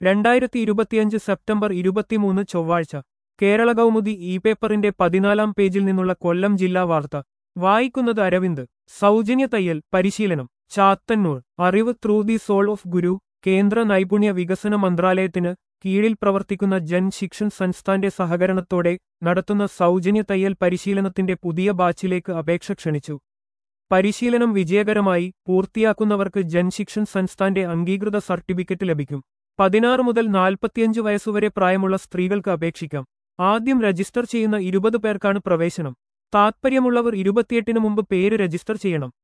രണ്ടായിരത്തി ഇരുപത്തിയഞ്ച് സെപ്റ്റംബർ ഇരുപത്തിമൂന്ന് ചൊവ്വാഴ്ച കേരള കൗമുദി ഇ പേപ്പറിന്റെ പതിനാലാം പേജിൽ നിന്നുള്ള കൊല്ലം ജില്ലാ വാർത്ത വായിക്കുന്നത് അരവിന്ദ് സൗജന്യ തയ്യൽ പരിശീലനം ചാത്തന്നൂർ അറിവ് through the soul of guru കേന്ദ്ര നൈപുണ്യ വികസന മന്ത്രാലയത്തിന് കീഴിൽ പ്രവർത്തിക്കുന്ന ജൻ ശിക്ഷൻ സംസ്ഥാന്റെ സഹകരണത്തോടെ നടത്തുന്ന സൗജന്യ തയ്യൽ പരിശീലനത്തിന്റെ പുതിയ ബാച്ചിലേക്ക് അപേക്ഷ ക്ഷണിച്ചു പരിശീലനം വിജയകരമായി പൂർത്തിയാക്കുന്നവർക്ക് ജൻശിക്ഷൻ സംസ്ഥാന്റെ അംഗീകൃത സർട്ടിഫിക്കറ്റ് ലഭിക്കും പതിനാറ് മുതൽ നാൽപ്പത്തിയഞ്ച് വയസ്സുവരെ പ്രായമുള്ള സ്ത്രീകൾക്ക് അപേക്ഷിക്കാം ആദ്യം രജിസ്റ്റർ ചെയ്യുന്ന ഇരുപത് പേർക്കാണ് പ്രവേശനം താത്പര്യമുള്ളവർ ഇരുപത്തിയെട്ടിന് മുമ്പ് പേര് രജിസ്റ്റർ ചെയ്യണം